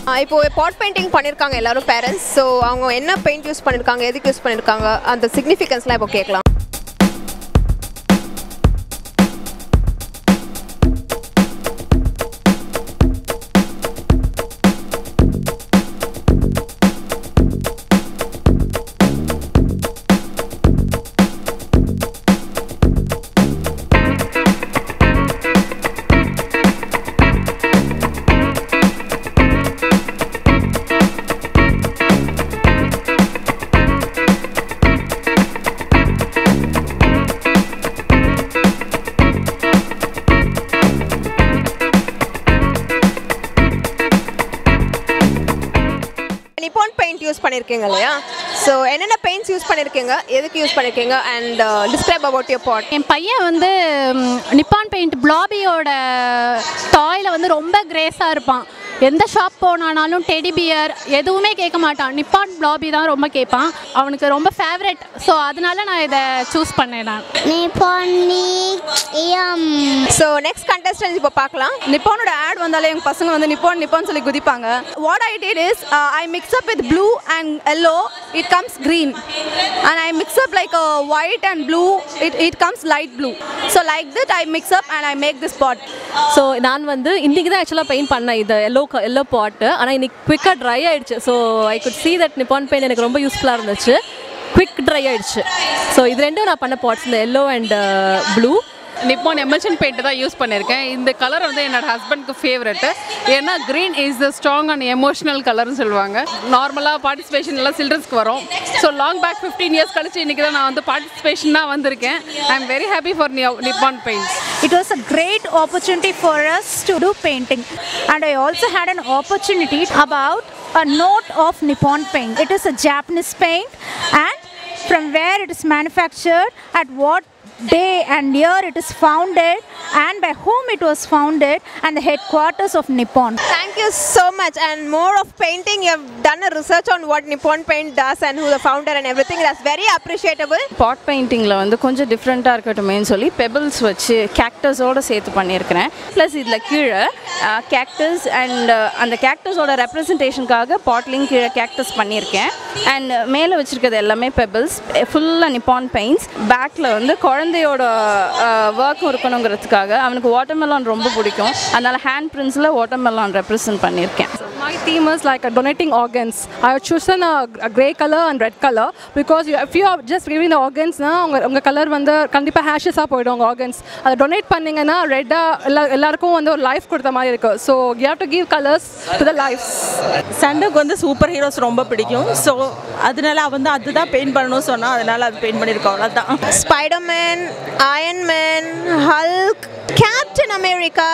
இப்போ பாட் பெயிண்டிங் பண்ணியிருக்காங்க எல்லாரும் பேரண்ட்ஸ் ஸோ அவங்க என்ன பெயிண்ட் யூஸ் பண்ணியிருக்காங்க எதுக்கு யூஸ் பண்ணியிருக்காங்க அந்த சிக்னிஃபிகன்ஸ்லாம் இப்போ கேட்கலாம் நிப்பான் பெயிண்ட் யூஸ் பண்ணியிருக்கீங்க இல்லையா ஸோ என்னென்ன பெயிண்ட்ஸ் யூஸ் பண்ணியிருக்கீங்க எதுக்கு யூஸ் பண்ணியிருக்கீங்க and describe about your pot என் பையன் வந்து ம், நிப்பான் பெயிண்ட் பிளாபியோட டாயில் வந்து ரொம்ப கிரேஸாக இருப்பான் எந்த ஷாப் போனானாலும் டெடி பியர் எதுவுமே கேட்க மாட்டான் நிப்பான் பிளாபி தான் ரொம்ப கேட்பான் அவனுக்கு ரொம்ப ஃபேவரட் ஸோ அதனால நான் இதை சூஸ் பண்ணேன் நான் நிப்பானியம் ஸோ நெக்ஸ்ட் கண்டஸ்டன்ஸ் இப்போ பார்க்கலாம் நிப்பானோட ஆட் வந்தாலே எங்கள் பசங்க வந்து நிப்பான் நிப்பான் சொல்லி குதிப்பாங்க what I did is I mix up with blue and yellow it comes green and I mix up like a white and blue it, it comes light blue so like that I mix up and I make this pot so நான் வந்து இன்றைக்கி தான் ஆக்சுவலாக paint பண்ணேன் இது yellow yellow pot ஆனால் இன்னைக்கு குவிக்காக ட்ரை ஆயிடுச்சு so I could see that Nippon paint எனக்கு ரொம்ப யூஸ்ஃபுல்லாக இருந்துச்சு குவிக் ட்ரை ஆயிடுச்சு ஸோ இது ரெண்டும் நான் பண்ண பாட்ஸ் இந்த yellow and blue Nippon emulsion paint தான் யூஸ் பண்ணியிருக்கேன் இந்த கலர் வந்து என்னோட ஹஸ்பண்ட்க்கு ஃபேவரெட்டு ஏன்னா green is the strong and emotional கலர்னு சொல்லுவாங்க நார்மலாக பார்ட்டிசிபேஷன் எல்லாம் சில்ட்ரன்ஸ்க்கு வரும் so long back fifteen years கழிச்சு இன்றைக்கி தான் நான் வந்து பார்ட்டிசிபேஷன் தான் வந்திருக்கேன் I am very happy for Nippon paints It was a great opportunity for us to do painting. And I also had an opportunity about a note of Nippon paint. It is a Japanese paint and from where it is manufactured, at what day and year it is founded and by whom it was founded and the headquarters of Nippon. Thank you so much. And more of painting, you have done a research on what Nippon Paint does and who the founder and everything. That's very appreciable. Pot பெயிண்டிங்கில் வந்து கொஞ்சம் டிஃப்ரெண்ட்டாக இருக்கட்டுமேன்னு சொல்லி pebbles வச்சு கேக்டஸோடு சேர்த்து பண்ணியிருக்கிறேன் plus இதில் கீழே கேக்டஸ் அண்ட் அந்த கேக்டஸோட ரெப்ரசன்டேஷனுக்காக பாட்லிங் கீழே கேக்டஸ் பண்ணியிருக்கேன் அண்ட் மேலே வச்சுருக்கிறது எல்லாமே பெபிள்ஸ் ஃபுல்லாக நிப்பான் பெயிண்ட்ஸ் பேக்கில் வந்து குழந்தையோட ஒர்க்கும் இருக்கணுங்கிறதுக்காக அவனுக்கு வாட்டர்மெலான் ரொம்ப பிடிக்கும் அதனால் ஹேண்ட் பிரிண்ட்ஸில் வாட்டர்மெலான் ரெப்ரசன்ட் பண்ணியிருக்கேன் My theme is like a donating organs. I have chosen a, a grey color and red color because you, if you are just giving the organs, na, உங்க உங்க colour வந்து கண்டிப்பாக ஹேஷஸாக போயிடும் உங்கள் organs அதை donate பண்ணீங்கன்னா ரெட்டாக எல்லா எல்லாருக்கும் வந்து ஒரு லைஃப் கொடுத்த மாதிரி இருக்கும் so you have to give colours to the life சண்டுக்கு வந்து சூப்பர் ஹீரோஸ் ரொம்ப பிடிக்கும் ஸோ அதனால அவன் வந்து அதுதான் பெயிண்ட் பண்ணணும்னு சொன்னால் அதனால அது பெயிண்ட் பண்ணியிருக்கோம் அவ்வளோதான் Spider Man, Iron Man, Hulk, Captain America.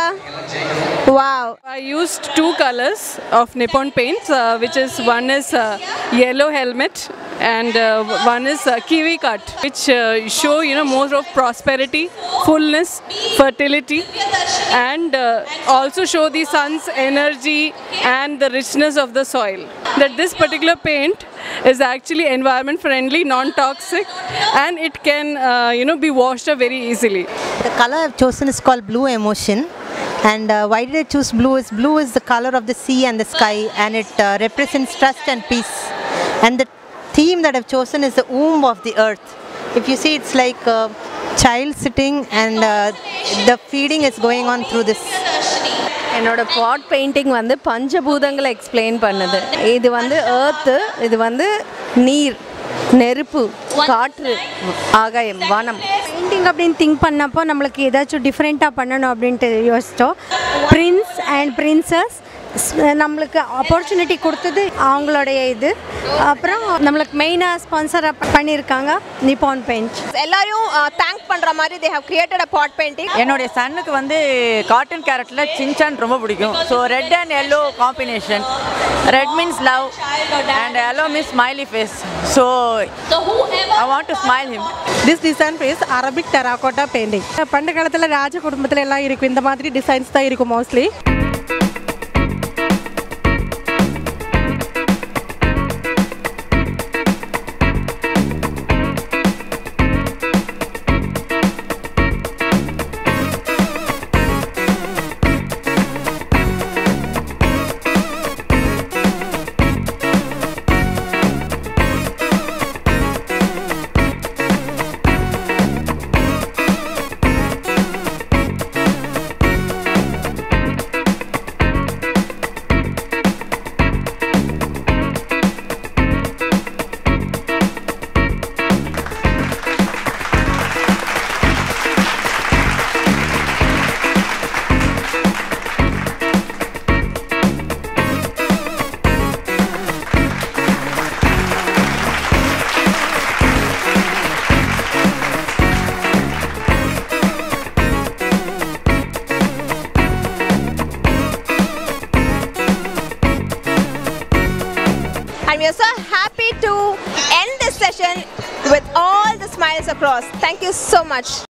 Wow. I used two colors of Nippon paints, uh, which is one is uh, yellow helmet and uh, one is uh, kiwi cut, which uh, show you know more of prosperity, fullness, fertility, and uh, also show the sun's energy and the richness of the soil. That this particular paint is actually environment friendly, non-toxic, and it can uh, you know be washed up very easily. The color I've chosen is called blue emotion. And uh, why did I choose blue? Is blue is the color of the sea and the sky, and it uh, represents trust and peace. And the theme that I've chosen is the womb of the earth. If you see, it's like a child sitting, and uh, the feeding is going on through this. என்னோட பாட் painting வந்து பஞ்சபூதங்களை explain பண்ணுது இது வந்து earth இது வந்து நீர் நெருப்பு காற்று ஆகாயம் வானம் பெயிண்டிங் அப்படின்னு திங்க் பண்ணப்போ நம்மளுக்கு ஏதாச்சும் டிஃப்ரெண்ட்டாக பண்ணணும் அப்படின்ட்டு யோசித்தோம் பிரின்ஸ் அண்ட் பிரின்சஸ் நம்மளுக்கு ஆப்பர்ச்சுனிட்டி கொடுத்தது அவங்களுடைய இது அப்புறம் நம்மளுக்கு மெயினாக ஸ்பான்சர் பண்ணியிருக்காங்க நிப்பான் பெயிண்ட் எல்லாரையும் தேங்க் பண்ற மாதிரி they have created a pot painting என்னுடைய சன்னுக்கு வந்து காட்டன் கேரட்டில் சின்சான் ரொம்ப பிடிக்கும் so red and yellow combination red means love and yellow means smiley face so I want to smile him this design base Arabic terracotta painting பண்ட காலத்தில் ராஜ குடும்பத்தில் எல்லாம் இருக்கும் இந்த மாதிரி டிசைன்ஸ் தான் இருக்கும் mostly celebration with all the smiles across. Thank you so much.